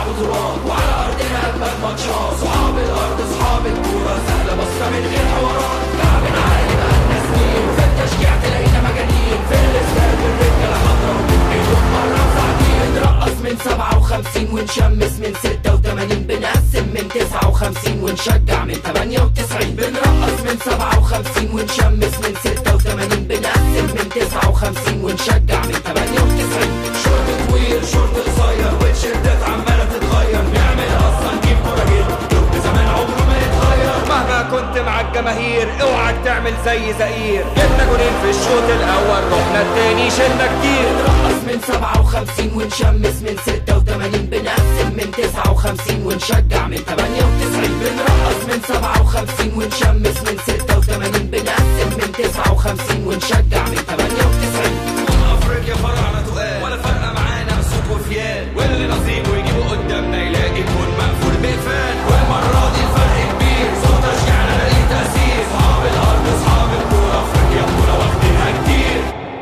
بطولات وعلى ارضنا اجمل ماتشات صحاب الارض صحاب الكوره سهله بسيطه من غير حوارات لعبنا عالي بقالنا سنين وفي التشجيع تلاقينا مجانين في الاستاد والرجاله حاضره وبنحيط مره وساعتين نرقص من 57 ونشمس من 86 بنقسم من 59 ونشجع من 98 بنرقص من 57 ونشمس من 86 بنقسم من 59 ونشجع من 98 شورت طويل شورت قصير والشدات عماله تتغير نعمل اصلا نجيب كوره جدا يوم زمان عمره ما يتغير مهما كنت مع الجماهير اوعك تعمل زي زئير جبنا جولين في الشوط الاول رحنا التاني شلنا كتير بنرقص من 57 ونشمس من 86 بنقسم من 59 ونشجع من 98 بنرقص من 57 ونشمس من 86 بنقسم من 59 ونشجع من 98 افريقيا فرعنا تقال ولا فرقه معانا صوت وفيان واللي نصيبه يجيبه قدامنا يلاقي يكون مقفول بقفال والمره دي الفرق كبير صوت تشجيعنا ليه تاثير اصحاب الارض اصحاب الكوره افريقيا بطوله واخدينها كتير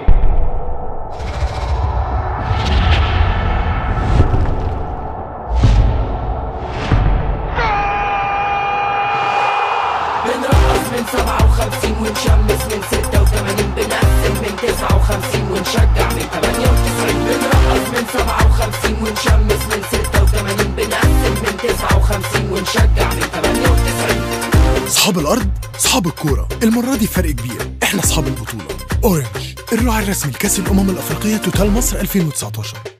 بنرقص من 57 ونشمس من 86 بنقسم من 59 ونشجع من 98 بنرقص من 57 ونشمس من 86 بنقسم من 59 ونشجع من 98 اصحاب الارض اصحاب الكوره المره دي فرق كبير احنا اصحاب البطوله اورنج الراعي الرسمي لكاس الامم الافريقيه توتال مصر 2019